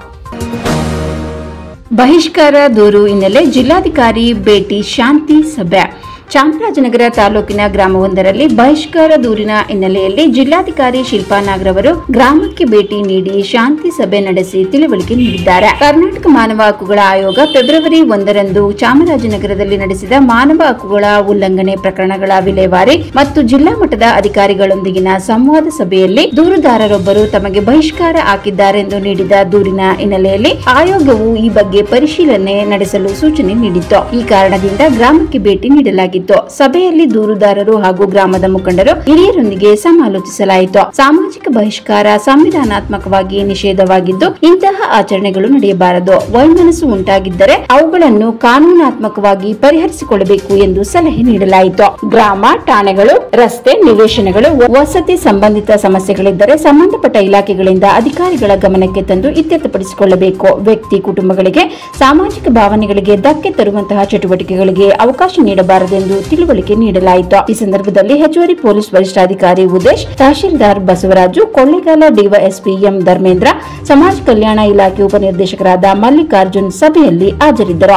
ಬಹಿಷ್ಕಾರ ದೂರು ಹಿನ್ನೆಲೆ ಜಿಲ್ಲಾಧಿಕಾರಿ ಭೇಟಿ ಶಾಂತಿ ಸಭೆ ಚಾಮರಾಜನಗರ ತಾಲೂಕಿನ ಗ್ರಾಮವೊಂದರಲ್ಲಿ ಬಹಿಷ್ಕಾರ ದೂರಿನ ಹಿನ್ನೆಲೆಯಲ್ಲಿ ಜಿಲ್ಲಾಧಿಕಾರಿ ಶಿಲ್ಪಾ ನಾಗ್ರವರು ಗ್ರಾಮಕ್ಕೆ ಭೇಟಿ ನೀಡಿ ಶಾಂತಿ ಸಭೆ ನಡೆಸಿ ತಿಳುವಳಿಕೆ ನೀಡಿದ್ದಾರೆ ಕರ್ನಾಟಕ ಮಾನವ ಹಕ್ಕುಗಳ ಆಯೋಗ ಫೆಬ್ರವರಿ ಒಂದರಂದು ಚಾಮರಾಜನಗರದಲ್ಲಿ ನಡೆಸಿದ ಮಾನವ ಹಕ್ಕುಗಳ ಉಲ್ಲಂಘನೆ ಪ್ರಕರಣಗಳ ವಿಲೇವಾರಿ ಮತ್ತು ಜಿಲ್ಲಾ ಮಟ್ಟದ ಅಧಿಕಾರಿಗಳೊಂದಿಗಿನ ಸಂವಾದ ಸಭೆಯಲ್ಲಿ ದೂರುದಾರರೊಬ್ಬರು ತಮಗೆ ಬಹಿಷ್ಕಾರ ಹಾಕಿದ್ದಾರೆಂದು ನೀಡಿದ ದೂರಿನ ಹಿನ್ನೆಲೆಯಲ್ಲಿ ಆಯೋಗವು ಈ ಬಗ್ಗೆ ಪರಿಶೀಲನೆ ನಡೆಸಲು ಸೂಚನೆ ನೀಡಿತ್ತು ಈ ಕಾರಣದಿಂದ ಗ್ರಾಮಕ್ಕೆ ಭೇಟಿ ನೀಡಲಾಗಿತ್ತು ಸಭೆಯಲ್ಲಿ ದೂರುದಾರರು ಹಾಗೂ ಗ್ರಾಮದ ಮುಖಂಡರು ಹಿರಿಯರೊಂದಿಗೆ ಸಮಾಲೋಚಿಸಲಾಯಿತು ಸಾಮಾಜಿಕ ಬಹಿಷ್ಕಾರ ಸಂವಿಧಾನಾತ್ಮಕವಾಗಿ ನಿಷೇಧವಾಗಿದ್ದು ಇಂತಹ ಆಚರಣೆಗಳು ನಡೆಯಬಾರದು ವೈಮನಸ್ಸು ಉಂಟಾಗಿದ್ದರೆ ಅವುಗಳನ್ನು ಕಾನೂನಾತ್ಮಕವಾಗಿ ಪರಿಹರಿಸಿಕೊಳ್ಳಬೇಕು ಎಂದು ಸಲಹೆ ನೀಡಲಾಯಿತು ಗ್ರಾಮ ಠಾಣೆಗಳು ರಸ್ತೆ ನಿವೇಶನಗಳು ವಸತಿ ಸಂಬಂಧಿತ ಸಮಸ್ಯೆಗಳಿದ್ದರೆ ಸಂಬಂಧಪಟ್ಟ ಇಲಾಖೆಗಳಿಂದ ಅಧಿಕಾರಿಗಳ ಗಮನಕ್ಕೆ ತಂದು ಇತ್ಯರ್ಥಪಡಿಸಿಕೊಳ್ಳಬೇಕು ವ್ಯಕ್ತಿ ಕುಟುಂಬಗಳಿಗೆ ಸಾಮಾಜಿಕ ಭಾವನೆಗಳಿಗೆ ಧಕ್ಕೆ ತರುವಂತಹ ಚಟುವಟಿಕೆಗಳಿಗೆ ಅವಕಾಶ ನೀಡಬಾರದೆಂದು ತಿಳುವಳಿಕೆ ನೀಡಲಾಯಿತು ಈ ಸಂದರ್ಭದಲ್ಲಿ ಹೆಚ್ಚುವರಿ ಪೊಲೀಸ್ ವರಿಷ್ಠಾಧಿಕಾರಿ ಉದೇಶ್ ತಹಶೀಲ್ದಾರ್ ಬಸವರಾಜು ಕೊಳ್ಳೇಗಾಲ ಡಿವೈಎಸ್ಪಿ ಎಂ ಧರ್ಮೇಂದ್ರ ಸಮಾಜ ಕಲ್ಯಾಣ ಇಲಾಖೆ ಉಪನಿರ್ದೇಶಕರಾದ ಮಲ್ಲಿಕಾರ್ಜುನ್ ಸಭೆಯಲ್ಲಿ ಹಾಜರಿದ್ದರು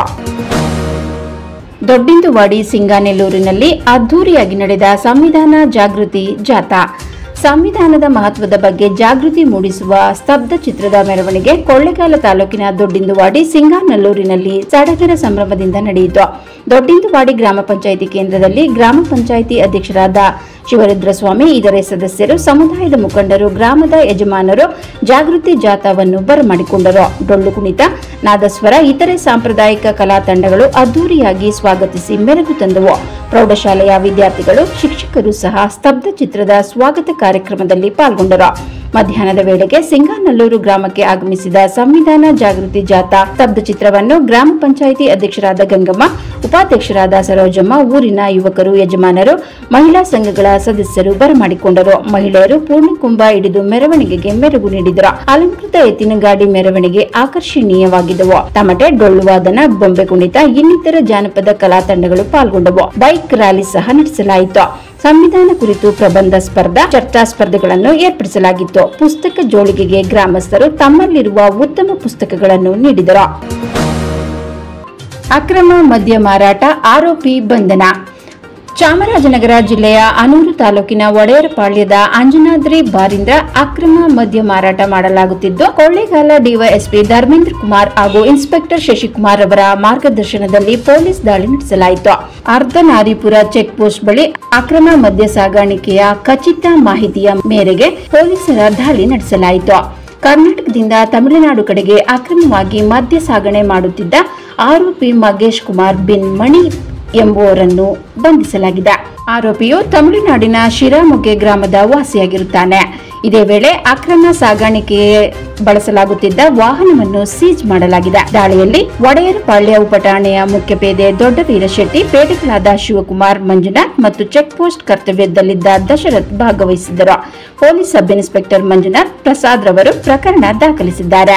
ದೊಡ್ಡಿಂದುವಾಡಿ ಸಿಂಗಾನೆಲ್ಲೂರಿನಲ್ಲಿ ಅದ್ದೂರಿಯಾಗಿ ನಡೆದ ಸಂವಿಧಾನ ಜಾಗೃತಿ ಜಾಥಾ ಸಂವಿಧಾನದ ಮಹತ್ವದ ಬಗ್ಗೆ ಜಾಗೃತಿ ಮೂಡಿಸುವ ಸ್ತಬ್ಧ ಚಿತ್ರದ ಮೆರವಣಿಗೆ ಕೊಳ್ಳೆಗಾಲ ತಾಲೂಕಿನ ದೊಡ್ಡಿಂದುವಾಡಿ ಸಿಂಗಾನಲ್ಲೂರಿನಲ್ಲಿ ಸಡಗರ ಸಂಭ್ರಮದಿಂದ ನಡೆಯಿತು ದೊಡ್ಡಿಂದುವಾಡಿ ಗ್ರಾಮ ಪಂಚಾಯಿತಿ ಕೇಂದ್ರದಲ್ಲಿ ಗ್ರಾಮ ಪಂಚಾಯಿತಿ ಅಧ್ಯಕ್ಷರಾದ ಶಿವರುದ್ರಸ್ವಾಮಿ ಇದರ ಸದಸ್ಯರು ಸಮುದಾಯದ ಮುಖಂಡರು ಗ್ರಾಮದ ಯಜಮಾನರು ಜಾಗೃತಿ ಜಾಥಾವನ್ನು ಬರಮಾಡಿಕೊಂಡರು ಡೊಳ್ಳು ಕುಣಿತ ನಾದಸ್ವರ ಇತರೆ ಸಾಂಪ್ರದಾಯಿಕ ಕಲಾ ತಂಡಗಳು ಅದ್ದೂರಿಯಾಗಿ ಸ್ವಾಗತಿಸಿ ಮೆರುಗು ತಂದವು ಪ್ರೌಢಶಾಲೆಯ ವಿದ್ಯಾರ್ಥಿಗಳು ಶಿಕ್ಷಕರು ಸಹ ಸ್ತಬ್ಧ ಚಿತ್ರದ ಸ್ವಾಗತ ಕಾರ್ಯಕ್ರಮದಲ್ಲಿ ಪಾಲ್ಗೊಂಡರು ಮಧ್ಯಾಹ್ನದ ವೇಳೆಗೆ ಸಿಂಗಾನಲ್ಲೂರು ಗ್ರಾಮಕ್ಕೆ ಆಗಮಿಸಿದ ಸಂವಿಧಾನ ಜಾಗೃತಿ ಜಾಥಾ ಸ್ತಬ್ಧ ಚಿತ್ರವನ್ನು ಗ್ರಾಮ ಪಂಚಾಯಿತಿ ಅಧ್ಯಕ್ಷರಾದ ಗಂಗಮ್ಮ ಉಪಾಧ್ಯಕ್ಷರಾದ ಸರೋಜಮ್ಮ ಊರಿನ ಯುವಕರು ಯಜಮಾನರು ಮಹಿಳಾ ಸಂಘಗಳ ಸದಸ್ಯರು ಬರಮಾಡಿಕೊಂಡರು ಮಹಿಳೆಯರು ಪೂರ್ಣಕುಂಭ ಹಿಡಿದು ಮೆರವಣಿಗೆಗೆ ಮೆರುಗು ನೀಡಿದರು ಅಲಂಕೃತ ಎತ್ತಿನ ಗಾಡಿ ಮೆರವಣಿಗೆ ಆಕರ್ಷಣೀಯವಾಗಿದ್ದವು ತಮಟೆ ಡೊಳ್ಳು ವಾದನ ಬೊಂಬೆ ಕುಣಿತ ಇನ್ನಿತರ ಜಾನಪದ ಕಲಾ ತಂಡಗಳು ಪಾಲ್ಗೊಂಡವು ಬೈಕ್ ರ್ಯಾಲಿ ಸಹ ನಡೆಸಲಾಯಿತು ಸಂವಿಧಾನ ಕುರಿತು ಪ್ರಬಂಧ ಸ್ಪರ್ಧಾ ಚರ್ಚಾ ಸ್ಪರ್ಧೆಗಳನ್ನು ಏರ್ಪಡಿಸಲಾಗಿತ್ತು ಪುಸ್ತಕ ಜೋಳಿಗೆಗೆ ಗ್ರಾಮಸ್ಥರು ತಮ್ಮಲ್ಲಿರುವ ಉತ್ತಮ ಪುಸ್ತಕಗಳನ್ನು ನೀಡಿದರು ಅಕ್ರಮ ಮದ್ಯ ಮಾರಾಟ ಆರೋಪಿ ಬಂಧನ ಚಾಮರಾಜನಗರ ಜಿಲ್ಲೆಯ ಅನೂರು ತಾಲೂಕಿನ ಒಡೆಯರಪಾಳ್ಯದ ಅಂಜನಾದ್ರಿ ಬಾರಿಂದ ಅಕ್ರಮ ಮದ್ಯ ಮಾರಾಟ ಮಾಡಲಾಗುತ್ತಿದ್ದು ಕೊಳ್ಳೇಗಾಲ ಡಿವೈಎಸ್ಪಿ ಧರ್ಮೇಂದ್ರ ಕುಮಾರ್ ಹಾಗೂ ಇನ್ಸ್ಪೆಕ್ಟರ್ ಶಶಿಕುಮಾರ್ ಅವರ ಮಾರ್ಗದರ್ಶನದಲ್ಲಿ ಪೊಲೀಸ್ ದಾಳಿ ನಡೆಸಲಾಯಿತು ಅರ್ಧನಾರಿಪುರ ಚೆಕ್ ಪೋಸ್ಟ್ ಬಳಿ ಅಕ್ರಮ ಮದ್ಯ ಸಾಗಾಣಿಕೆಯ ಖಚಿತ ಮಾಹಿತಿಯ ಮೇರೆಗೆ ಪೊಲೀಸರ ದಾಳಿ ನಡೆಸಲಾಯಿತು ಕರ್ನಾಟಕದಿಂದ ತಮಿಳುನಾಡು ಕಡೆಗೆ ಅಕ್ರಮವಾಗಿ ಮದ್ಯ ಸಾಗಣೆ ಮಾಡುತ್ತಿದ್ದ ಆರೋಪಿ ಮಗೇಶ್ ಕುಮಾರ್ ಬಿನ್ ಮಣಿ ಎಂಬುವರನ್ನು ಬಂಧಿಸಲಾಗಿದೆ ಆರೋಪಿಯು ತಮಿಳುನಾಡಿನ ಶಿರಾಮೊಗ್ಗೆ ಗ್ರಾಮದ ವಾಸಿಯಾಗಿರುತ್ತಾನೆ ಇದೇ ವೇಳೆ ಅಕ್ರಮ ಸಾಗಾಣಿಕೆಗೆ ಬಳಸಲಾಗುತ್ತಿದ್ದ ವಾಹನವನ್ನು ಸೀಜ್ ಮಾಡಲಾಗಿದೆ ದಾಳಿಯಲ್ಲಿ ಒಡೆಯರಪಾಳ್ಯ ಉಪಠಾಣೆಯ ಮುಖ್ಯಪೇದೆ ದೊಡ್ಡವೀರ ಶೆಟ್ಟಿ ಪೇದೆಗಳಾದ ಶಿವಕುಮಾರ್ ಮಂಜುನಾಥ್ ಮತ್ತು ಚೆಕ್ ಪೋಸ್ಟ್ ಕರ್ತವ್ಯದಲ್ಲಿದ್ದ ದಶರಥ್ ಭಾಗವಹಿಸಿದ್ದರು police sub inspector Manjunath Prasad ರವರು ಪ್ರಕರಣ ದಾಖಲಿಸಿದ್ದಾರೆ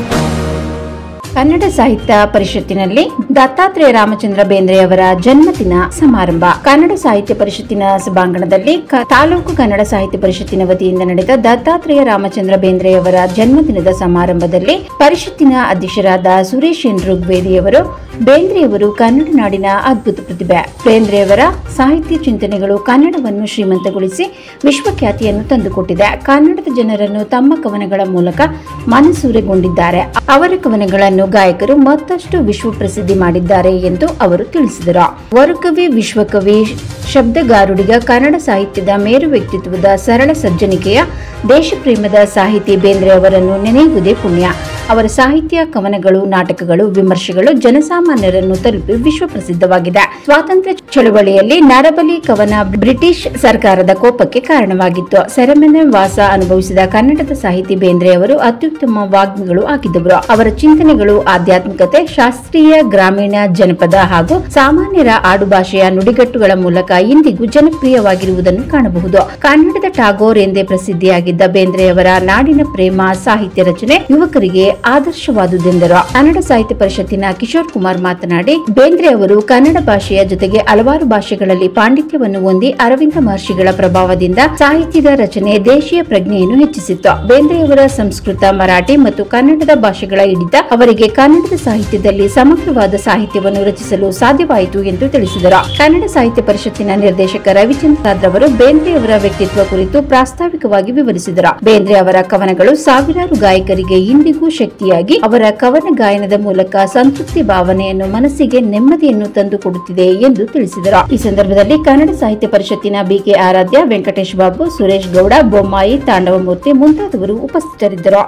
ಕನ್ನಡ ಸಾಹಿತ್ಯ ಪರಿಷತ್ತಿನಲ್ಲಿ ದತ್ತಾತ್ರೇಯ ರಾಮಚಂದ್ರ ಬೇಂದ್ರೆಯವರ ಜನ್ಮದಿನ ಸಮಾರಂಭ ಕನ್ನಡ ಸಾಹಿತ್ಯ ಪರಿಷತ್ತಿನ ಸಭಾಂಗಣದಲ್ಲಿ ಕ- ತಾಲೂಕು ಕನ್ನಡ ಸಾಹಿತ್ಯ ಪರಿಷತ್ತಿನ ವತಿಯಿಂದ ನಡೆದ ದತ್ತಾತ್ರೇಯ ರಾಮಚಂದ್ರ ಬೇಂದ್ರೆಯವರ ಜನ್ಮದಿನದ ಸಮಾರಂಭದಲ್ಲಿ ಪರಿಷತ್ತಿನ ಅಧ್ಯಕ್ಷರಾದ ಸುರೇಶ್ ಎನ್ ಋಗ್ವೇದಿಯವರು ಬೇಂದ್ರೆಯವರು ಕನ್ನಡ ನಾಡಿನ ಅದ್ಭುತ ಪ್ರತಿಭೆ ಬೇಂದ್ರೆಯವರ ಸಾಹಿತ್ಯ ಚಿಂತನೆಗಳು ಕನ್ನಡವನ್ನು ಶ್ರೀಮಂತಗೊಳಿಸಿ ವಿಶ್ವಖ್ಯಾತಿಯನ್ನು ತಂದುಕೊಟ್ಟಿದೆ ಕನ್ನಡದ ಜನರನ್ನು ತಮ್ಮ ಕವನಗಳ ಮೂಲಕ ಮನಸೂರೆಗೊಂಡಿದ್ದಾರೆ ಅವರ ಕವನಗಳನ್ನು ಗಾಯಕರು ಮತ್ತಷ್ಟು ವಿಶ್ವ ಪ್ರಸಿದ್ಧಿ ಮಾಡಿದ್ದಾರೆ ಎಂದು ಅವರು ತಿಳಿಸಿದರು ವರುಕವಿ ವಿಶ್ವಕವಿ ಶಬ್ದಗಾರುಡಿಗ ಕನ್ನಡ ಸಾಹಿತ್ಯದ ಮೇರು ವ್ಯಕ್ತಿತ್ವದ ಸರಳ ಸಜ್ಜನಿಕೆಯ ದೇಶಪ್ರೇಮದ ಸಾಹಿತಿ ಬೇಂದ್ರೆ ಅವರನ್ನು ನೆನೆಯುವುದೇ ಪುಣ್ಯ ಅವರ ಸಾಹಿತ್ಯ ಕವನಗಳು ನಾಟಕಗಳು ವಿಮರ್ಶೆಗಳು ಜನಸಾಮಾನ್ಯರನ್ನು ತಲುಪಿ ವಿಶ್ವ ಪ್ರಸಿದ್ಧವಾಗಿದೆ ಸ್ವಾತಂತ್ರ್ಯ ಚಳವಳಿಯಲ್ಲಿ ನರಬಲಿ ಕವನ ಬ್ರಿಟಿಷ್ ಸರ್ಕಾರದ ಕೋಪಕ್ಕೆ ಕಾರಣವಾಗಿತ್ತು ಸೆರೆಮನೆ ವಾಸ ಅನುಭವಿಸಿದ ಕನ್ನಡದ ಸಾಹಿತಿ ಬೇಂದ್ರೆ ಅವರು ಅತ್ಯುತ್ತಮ ವಾಗ್ಮಿಗಳು ಆಗಿದ್ದವರು ಅವರ ಚಿಂತನೆಗಳು ಆಧ್ಯಾತ್ಮಿಕತೆ ಶಾಸ್ತ್ರೀಯ ಗ್ರಾಮೀಣ ಜನಪದ ಹಾಗೂ ಸಾಮಾನ್ಯರ ಆಡುಭಾಷೆಯ ನುಡಿಗಟ್ಟುಗಳ ಮೂಲಕ ಇಂದಿಗೂ ಜನಪ್ರಿಯವಾಗಿರುವುದನ್ನು ಕಾಣಬಹುದು ಕನ್ನಡದ ಟಾಗೋರ್ ಎಂದೇ ಪ್ರಸಿದ್ಧಿಯಾಗಿದ್ದ ಬೇಂದ್ರೆಯವರ ನಾಡಿನ ಪ್ರೇಮ ಸಾಹಿತ್ಯ ರಚನೆ ಯುವಕರಿಗೆ ಆದರ್ಶವಾದುದೆಂದರು ಕನ್ನಡ ಸಾಹಿತ್ಯ ಪರಿಷತ್ತಿನ ಕಿಶೋರ್ ಕುಮಾರ್ ಮಾತನಾಡಿ ಬೇಂದ್ರೆ ಅವರು ಕನ್ನಡ ಭಾಷೆಯ ಜೊತೆಗೆ ಹಲವಾರು ಭಾಷೆಗಳಲ್ಲಿ ಪಾಂಡಿತ್ಯವನ್ನು ಹೊಂದಿ ಅರವಿಂದ ಮಹರ್ಷಿಗಳ ಪ್ರಭಾವದಿಂದ ಸಾಹಿತ್ಯದ ರಚನೆ ದೇಶೀಯ ಪ್ರಜ್ಞೆಯನ್ನು ಹೆಚ್ಚಿಸಿತ್ತು ಬೇಂದ್ರೆಯವರ ಸಂಸ್ಕೃತ ಮರಾಠಿ ಮತ್ತು ಕನ್ನಡದ ಭಾಷೆಗಳ ಹಿಡಿತ ಅವರಿಗೆ ಕನ್ನಡದ ಸಾಹಿತ್ಯದಲ್ಲಿ ಸಮಗ್ರವಾದ ಸಾಹಿತ್ಯವನ್ನು ರಚಿಸಲು ಸಾಧ್ಯವಾಯಿತು ಎಂದು ತಿಳಿಸಿದರು ಕನ್ನಡ ಸಾಹಿತ್ಯ ಪರಿಷತ್ತಿನ ನಿರ್ದೇಶಕ ರವಿಚಂದ್ರ ಅವರು ಬೇಂದ್ರೆಯವರ ವ್ಯಕ್ತಿತ್ವ ಕುರಿತು ಪ್ರಾಸ್ತಾವಿಕವಾಗಿ ವಿವರಿಸಿದರು ಬೇಂದ್ರೆ ಅವರ ಕವನಗಳು ಸಾವಿರಾರು ಗಾಯಕರಿಗೆ ಇಂದಿಗೂ ಶಕ್ತಿಯಾಗಿ ಅವರ ಕವನ ಗಾಯನದ ಮೂಲಕ ಸಂತೃಪ್ತಿ ಭಾವನೆಯನ್ನು ಮನಸ್ಸಿಗೆ ನೆಮ್ಮದಿಯನ್ನು ತಂದುಕೊಡುತ್ತಿದೆ ಎಂದು ತಿಳಿಸಿದರು ಈ ಸಂದರ್ಭದಲ್ಲಿ ಕನ್ನಡ ಸಾಹಿತ್ಯ ಪರಿಷತ್ತಿನ ಬಿಕೆ ಆರಾಧ್ಯ ವೆಂಕಟೇಶ್ ಬಾಬು ಸುರೇಶ್ ಗೌಡ ಬೊಮ್ಮಾಯಿ ತಾಂಡವಮೂರ್ತಿ ಮುಂತಾದವರು ಉಪಸ್ಥಿತರಿದ್ದರು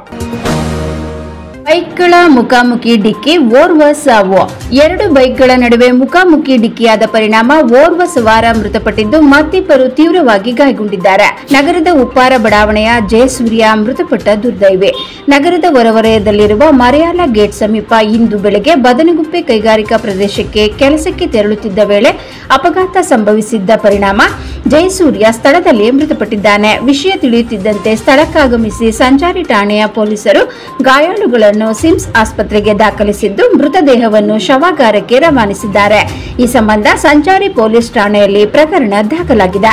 ಬೈಕ್ಗಳ ಮುಖಾಮುಖಿ ಡಿಕ್ಕಿ ಓರ್ವ ಸಾವು ಎರಡು ಬೈಕ್ಗಳ ನಡುವೆ ಮುಖಾಮುಖಿ ಡಿಕ್ಕಿಯಾದ ಪರಿಣಾಮ ಓರ್ವ ಸವಾರ ಮೃತಪಟ್ಟಿದ್ದು ಮತ್ತಿಬ್ಬರು ತೀವ್ರವಾಗಿ ಗಾಯಗೊಂಡಿದ್ದಾರೆ ನಗರದ ಉಪ್ಪಾರ ಬಡಾವಣೆಯ ಜಯಸೂರ್ಯ ಮೃತಪಟ್ಟ ದುರ್ದೈವಿ ನಗರದ ಹೊರವಲಯದಲ್ಲಿರುವ ಮರೆಯಾಲ ಗೇಟ್ ಸಮೀಪ ಇಂದು ಬೆಳಗ್ಗೆ ಬದನಗುಪ್ಪೆ ಕೈಗಾರಿಕಾ ಪ್ರದೇಶಕ್ಕೆ ಕೆಲಸಕ್ಕೆ ತೆರಳುತ್ತಿದ್ದ ವೇಳೆ ಅಪಘಾತ ಸಂಭವಿಸಿದ್ದ ಪರಿಣಾಮ ಜಯಸೂರ್ಯ ಸ್ಥಳದಲ್ಲಿಯೇ ಮೃತಪಟ್ಟಿದ್ದಾನೆ ವಿಷಯ ತಿಳಿಯುತ್ತಿದ್ದಂತೆ ಸ್ಥಳಕ್ಕಾಗಮಿಸಿ ಸಂಚಾರಿ ಠಾಣೆಯ ಪೊಲೀಸರು ಗಾಯಾಳುಗಳನ್ನು ಸಿಮ್ಸ್ ಆಸ್ಪತ್ರೆಗೆ ದಾಖಲಿಸಿದ್ದು ಮೃತದೇಹವನ್ನು ಶವಾಗಾರಕ್ಕೆ ರವಾನಿಸಿದ್ದಾರೆ ಈ ಸಂಬಂಧ ಸಂಚಾರಿ ಪೊಲೀಸ್ ಠಾಣೆಯಲ್ಲಿ ಪ್ರಕರಣ ದಾಖಲಾಗಿದೆ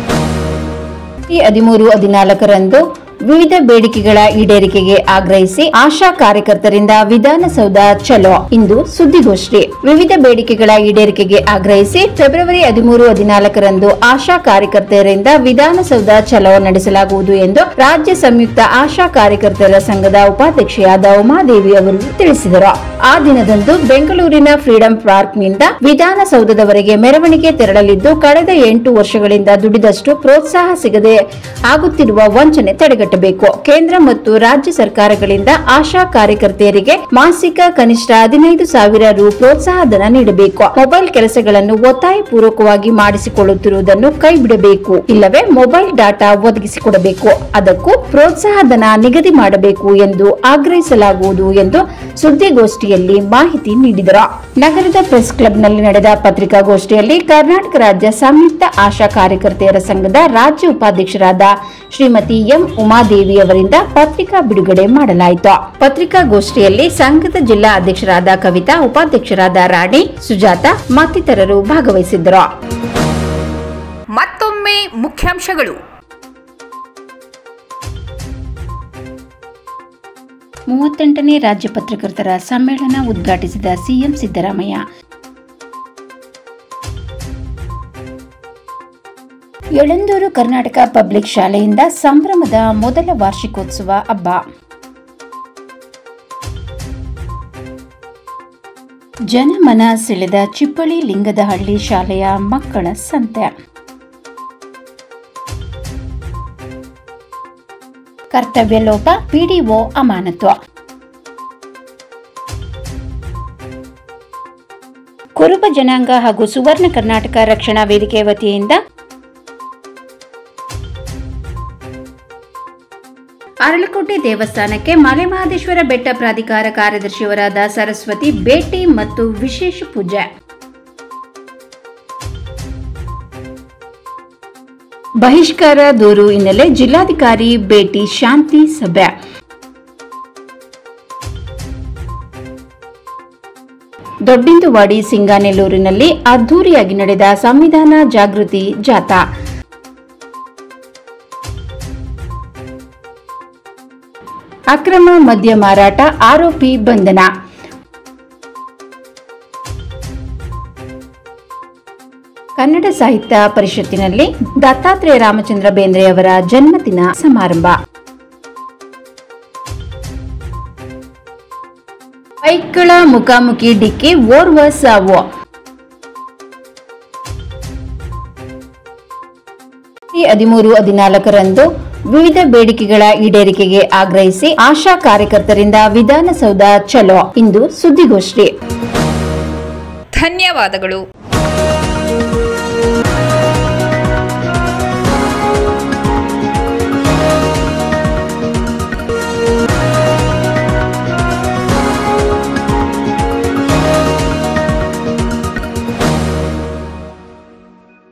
ಈ ಹದಿಮೂರು ಹದಿನಾಲ್ಕರಂದು ವಿವಿಧ ಬೇಡಿಕೆಗಳ ಈಡೇರಿಕೆಗೆ ಆಗ್ರಹಿಸಿ ಆಶಾ ಕಾರ್ಯಕರ್ತರಿಂದ ವಿಧಾನಸೌಧ ಚಲೋ ಇಂದು ಸುದ್ದಿಗೋಷ್ಠಿ ವಿವಿಧ ಬೇಡಿಕೆಗಳ ಈಡೇರಿಕೆಗೆ ಆಗ್ರಹಿಸಿ ಫೆಬ್ರವರಿ ಹದಿಮೂರು ಹದಿನಾಲ್ಕರಂದು ಆಶಾ ಕಾರ್ಯಕರ್ತೆಯರಿಂದ ವಿಧಾನಸೌಧ ಚಲೋ ನಡೆಸಲಾಗುವುದು ಎಂದು ರಾಜ್ಯ ಸಂಯುಕ್ತ ಆಶಾ ಕಾರ್ಯಕರ್ತರ ಸಂಘದ ಉಪಾಧ್ಯಕ್ಷೆಯಾದ ಉಮಾದೇವಿ ಅವರು ತಿಳಿಸಿದರು ಆ ದಿನದಂದು ಬೆಂಗಳೂರಿನ ಫ್ರೀಡಂ ಪಾರ್ಕ್ನಿಂದ ವಿಧಾನಸೌಧದವರೆಗೆ ಮೆರವಣಿಗೆ ತೆರಳಲಿದ್ದು ಕಳೆದ ಎಂಟು ವರ್ಷಗಳಿಂದ ದುಡಿದಷ್ಟು ಪ್ರೋತ್ಸಾಹ ಸಿಗದೆ ಆಗುತ್ತಿರುವ ವಂಚನೆ ತಡೆಗಟ್ಟಬೇಕು ಕೇಂದ್ರ ಮತ್ತು ರಾಜ್ಯ ಸರ್ಕಾರಗಳಿಂದ ಆಶಾ ಕಾರ್ಯಕರ್ತೆಯರಿಗೆ ಮಾಸಿಕ ಕನಿಷ್ಠ ಹದಿನೈದು ಸಾವಿರ ರು ಪ್ರೋತ್ಸಾಹ ಧನ ನೀಡಬೇಕು ಮೊಬೈಲ್ ಕೆಲಸಗಳನ್ನು ಒತ್ತಾಯಪೂರ್ವಕವಾಗಿ ಮಾಡಿಸಿಕೊಳ್ಳುತ್ತಿರುವುದನ್ನು ಕೈಬಿಡಬೇಕು ಇಲ್ಲವೇ ಮೊಬೈಲ್ ಡಾಟಾ ಒದಗಿಸಿಕೊಡಬೇಕು ಅದಕ್ಕೂ ಪ್ರೋತ್ಸಾಹ ಧನ ನಿಗದಿ ಮಾಡಬೇಕು ಎಂದು ಆಗ್ರಹಿಸಲಾಗುವುದು ಎಂದು ಸುದ್ದಿಗೋಷ್ಠಿಯಲ್ಲಿ ಮಾಹಿತಿ ನೀಡಿದರು ನಗರದ ಪ್ರೆಸ್ ಕ್ಲಬ್ನಲ್ಲಿ ನಡೆದ ಪತ್ರಿಕಾಗೋಷ್ಠಿಯಲ್ಲಿ ಕರ್ನಾಟಕ ರಾಜ್ಯ ಸಂಯುಕ್ತ ಆಶಾ ಕಾರ್ಯಕರ್ತೆಯರ ಸಂಘದ ರಾಜ್ಯ ಉಪಾಧ್ಯಕ್ಷರಾದ ಶ್ರೀಮತಿ ಎಂ ಉಮಾದೇವಿ ಅವರಿಂದ ಪತ್ರಿಕಾ ಬಿಡುಗಡೆ ಮಾಡಲಾಯಿತು ಪತ್ರಿಕಾಗೋಷ್ಠಿಯಲ್ಲಿ ಸಂಘದ ಜಿಲ್ಲಾ ಅಧ್ಯಕ್ಷರಾದ ಕವಿತಾ ಉಪಾಧ್ಯಕ್ಷರಾದ ರಾಣಿ ಸುಜಾತ ಮತ್ತಿತರರು ಭಾಗವಹಿಸಿದ್ದರು ಮತ್ತೊಮ್ಮೆ ಮುಖ್ಯಾಂಶಗಳು ಮೂವತ್ತೆಂಟನೇ ರಾಜ್ಯ ಪತ್ರಕರ್ತರ ಸಮ್ಮೇಳನ ಉದ್ಘಾಟಿಸಿದ ಸಿಎಂ ಸಿದ್ದರಾಮಯ್ಯ ಯಳಂದೂರು ಕರ್ನಾಟಕ ಪಬ್ಲಿಕ್ ಶಾಲೆಯಿಂದ ಸಂಭ್ರಮದ ಮೊದಲ ವಾರ್ಷಿಕೋತ್ಸವ ಹಬ್ಬ ಜನಮನ ಸೆಳೆದ ಚಿಪ್ಪಳಿ ಲಿಂಗದಹಳ್ಳಿ ಶಾಲೆಯ ಮಕ್ಕಳ ಸಂತೆ ಕರ್ತವ್ಯ ಲೋಪ ಪಿಡಿಒ ಅಮಾನತು ಕುರುಬ ಜನಾಂಗ ಹಾಗೂ ಸುವರ್ಣ ಕರ್ನಾಟಕ ರಕ್ಷಣಾ ವೇದಿಕೆ ವತಿಯಿಂದ ಅರಳಕೋಟೆ ದೇವಸ್ಥಾನಕ್ಕೆ ಮಲೆಮಹದೇಶ್ವರ ಬೆಟ್ಟ ಪ್ರಾಧಿಕಾರ ಕಾರ್ಯದರ್ಶಿಯವರಾದ ಸರಸ್ವತಿ ಭೇಟಿ ಮತ್ತು ವಿಶೇಷ ಪೂಜೆ ಬಹಿಷ್ಕಾರ ದೂರು ಹಿನ್ನೆಲೆ ಜಿಲ್ಲಾಧಿಕಾರಿ ಭೇಟಿ ಶಾಂತಿ ಸಭೆ ದೊಡ್ಡಿಂದುವಾಡಿ ಸಿಂಗಾನೆಲ್ಲೂರಿನಲ್ಲಿ ಅದ್ದೂರಿಯಾಗಿ ನಡೆದ ಸಂವಿಧಾನ ಜಾಗೃತಿ ಜಾಥಾ ಅಕ್ರಮ ಮದ್ಯ ಮಾರಾಟ ಆರೋಪಿ ಬಂಧನ ಕನ್ನಡ ಸಾಹಿತ್ಯ ಪರಿಷತ್ತಿನಲ್ಲಿ ದತ್ತಾತ್ರೇಯ ರಾಮಚಂದ್ರ ಬೇಂದ್ರೆಯವರ ಜನ್ಮದಿನ ಸಮಾರಂಭ ಬೈಕ್ಗಳ ಮುಖಾಮುಖಿ ಡಿಕ್ಕಿ ಓರ್ವ ಸಾವು ಹದಿಮೂರು ಹದಿನಾಲ್ಕರಂದು ವಿವಿಧ ಬೇಡಿಕೆಗಳ ಈಡೇರಿಕೆಗೆ ಆಗ್ರಹಿಸಿ ಆಶಾ ಕಾರ್ಯಕರ್ತರಿಂದ ವಿಧಾನಸೌಧ ಚಲೋ ಇಂದು ಸುದ್ದಿಗೋಷ್ಠಿ ಧನ್ಯವಾದಗಳು